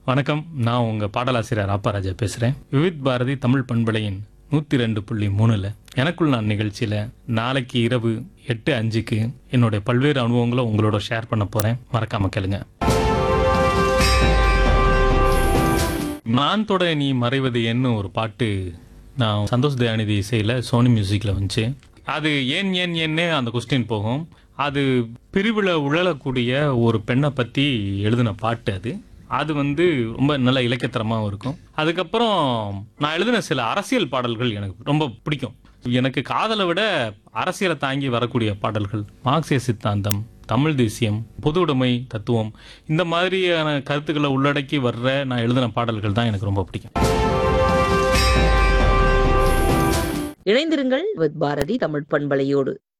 வணக்கம் நான் உங்க பாடலாசிரியர் ராப்பராஜா பேசுறேன் விவித் பாரதி தமிழ் பண்பலையின் நூத்தி ரெண்டு புள்ளி மூணுல எனக்குள் நான் நிகழ்ச்சியில நாளைக்கு இரவு எட்டு அஞ்சுக்கு என்னுடைய பல்வேறு அனுபவங்களை உங்களோட ஷேர் பண்ண போறேன் மறக்காம கேளுங்க நான் தொட நீ மறைவது என்ன ஒரு பாட்டு நான் சந்தோஷ் தயாநிதி இசையில சோனி மியூசிக்ல வந்துச்சு அது ஏன் ஏன் ஏன்னு அந்த கொஸ்டின் போகும் அது பிரிவுல உழலக்கூடிய ஒரு பெண்ணை பத்தி எழுதின பாட்டு அது அது வந்து ரொம்ப நல்ல இலக்கியத்தரமாகவும் இருக்கும் அதுக்கப்புறம் நான் எழுதின சில அரசியல் பாடல்கள் எனக்கு ரொம்ப பிடிக்கும் எனக்கு காதலை விட அரசியலை தாங்கி வரக்கூடிய பாடல்கள் மார்க்சிய சித்தாந்தம் தமிழ் தேசியம் பொது உடைமை தத்துவம் இந்த மாதிரியான கருத்துக்களை உள்ளடக்கி வர்ற நான் எழுதின பாடல்கள் தான் எனக்கு ரொம்ப பிடிக்கும் இணைந்திருங்கள் வித் பாரதி தமிழ் பண்பலையோடு